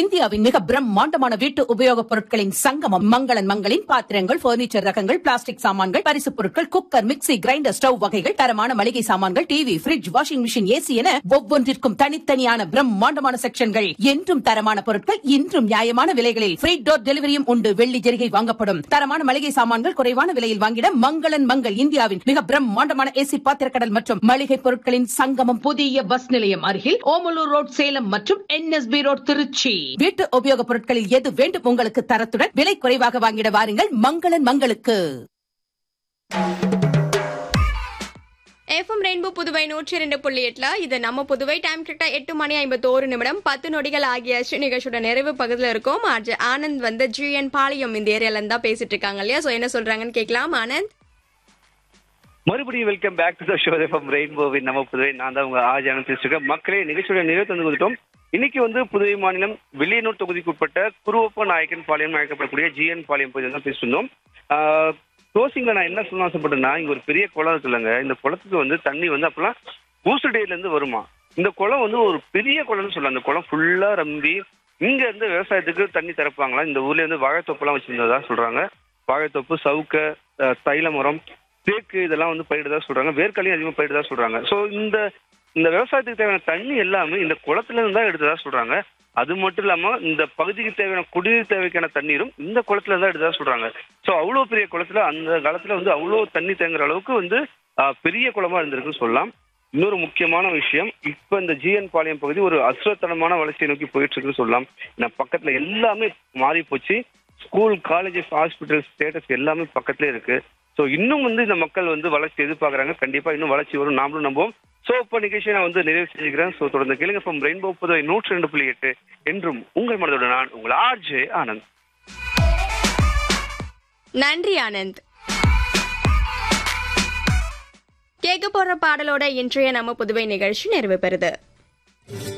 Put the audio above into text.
இந்தியாவின் மிக பிரம்மாண்டமான வீட்டு உபயோகப் பொருட்களின் சங்கமம் மங்களன் மங்களின் பாத்திரங்கள் பர்னிச்சர் ரகங்கள் பிளாஸ்டிக் சாமான்கள் பரிசுப் பொருட்கள் குக்கர் மிக்ஸி கிரைண்டர் ஸ்டவ் வகைகள் தரமான மளிகை சாமான்கள் TV fridge washing machine AC என ஒவ்வொன்றிற்கும் தனித்தனியான பிரம்மாண்டமான செக்ஷன்கள் என்றும் தரமான பொருட்கள் இன்றும் நியாயமான விலைகளில் ஃப்ரீ டோர் டெலிவரியும் உண்டு வெள்ளி ஜெரிகை வாங்கப்படும் தரமான மளிகை சாமான்கள் குறைவான விலையில் வாங்கிட மங்களன் மங்கள் இந்தியாவின் மிக பிரம்மாண்டமான ஏசி பாத்திரக்கடல் மற்றும் மளிகை பொருட்களின் சங்கமம் புதிய பஸ் நிலையம் அருகில் ஓமலூர் ரோட் சேலம் மற்றும் என்எஸ்பி ரோட் திருச்சி வீட்டு உபயோகப் பொருட்களில் எது வேண்டும் உங்களுக்கு தரத்துடன் விலை குறைவாக வாங்கிட வாருங்கள் மங்களன் மங்களுக்கு எஃப்எம் ரெயின்போ புதுவை நூற்றி இரண்டு புள்ளி எட்டுல இது நம்ம புதுவை டைம் கரெக்டா எட்டு மணி ஐம்பத்தோரு நிமிடம் பத்து நொடிகள் ஆகிய நிகழ்ச்சியோட நிறைவு பகுதியில் இருக்கும் ஆர்ஜே ஆனந்த் வந்து ஜிஎன் பாளையம் இந்த ஏரியால இருந்தா பேசிட்டு இருக்காங்க இல்லையா சோ என்ன சொல்றாங்கன்னு கேட்கலாம் ஆனந்த் மறுபடியும் welcome back to the show FM ரெயின்போவின் நம்ம புதுவை நான் தான் உங்க ஆஜானம் பேசிருக்கேன் மக்களே நிகழ்ச்சியோட நிறைவு தந்து கொடுத்தோம் இன்னைக்கு வந்து புதுவை மாநிலம் வெளியனூர் தொகுதிக்கு உட்பட்ட குருவப்ப நாயக்கன் பாளையம் அழைக்கப்படக்கூடிய ஜிஎன் பாளையம் பகுதியில் தான் பேசிட்டு இருந்தோம் க்ளோசிங்ல நான் என்ன சொல்ல ஆசைப்பட்டேன்னா இங்க ஒரு பெரிய குளம் இருக்குல்லங்க இந்த குளத்துக்கு வந்து தண்ணி வந்து அப்பெல்லாம் ஊசுடேல இருந்து வருமா இந்த குளம் வந்து ஒரு பெரிய குளம்னு சொல்லலாம் அந்த குளம் ஃபுல்லா ரம்பி இங்க இருந்து விவசாயத்துக்கு தண்ணி திறப்பாங்களா இந்த ஊர்ல இருந்து வாழைத்தோப்புலாம் வச்சிருந்ததா சொல்றாங்க வாழைத்தோப்பு சவுக்க அஹ், தைல மரம் தேக்கு இதெல்லாம் வந்து பயிரிடதா சொல்றாங்க வேர்க்கலையும் அதிகமாக பயிரிடதா சொல்றாங்க ஸோ இந்த இந்த விவசாயத்துக்கு தேவையான தண்ணி எல்லாமே இந்த குளத்துல இருந்து தான் எடுத்ததா சொல்றாங்க அது மட்டும் இல்லாம இந்த பகுதிக்கு தேவையான குடிநீர் தேவைக்கான தண்ணீரும் இந்த குளத்துல தான் எடுத்ததா சொல்றாங்க ஸோ அவ்வளோ பெரிய குளத்துல அந்த காலத்துல வந்து அவ்வளோ தண்ணி தேங்குற அளவுக்கு வந்து ஆஹ், பெரிய குளமா இருந்திருக்குன்னு சொல்லலாம் இன்னொரு முக்கியமான விஷயம் இப்ப இந்த ஜிஎன் பாளையம் பகுதி ஒரு அசுரத்தனமான வளர்ச்சியை நோக்கி போயிட்டு இருக்குன்னு சொல்லலாம் ஏன்னா பக்கத்துல எல்லாமே மாறி போச்சு ஸ்கூல் காலேஜஸ் ஹாஸ்பிட்டல் ஸ்டேட்டஸ் எல்லாமே பக்கத்துலேயே இருக்கு ஸோ இன்னும் வந்து இந்த மக்கள் வந்து வளர்ச்சி எதிர்பார்க்குறாங்க கண்டிப்பா இன்னும் வளர்ச்சி வரும் நாமளும் நம்புவோம் ஸோ இப்போ நிகழ்ச்சியை நான் வந்து நிறைவு செஞ்சுக்கிறேன் ஸோ தொடர்ந்து கேளுங்க ஃப்ரம் ரெயின்போ புதுவை நூற்றி ரெண்டு புள்ளி எட்டு என்றும் உங்கள் மனதோட நான் உங்கள் ஆர்ஜே ஆனந்த் நன்றி ஆனந்த் கேட்க போற பாடலோட இன்றைய நம்ம புதுவை நிகழ்ச்சி நிறைவு பெறுது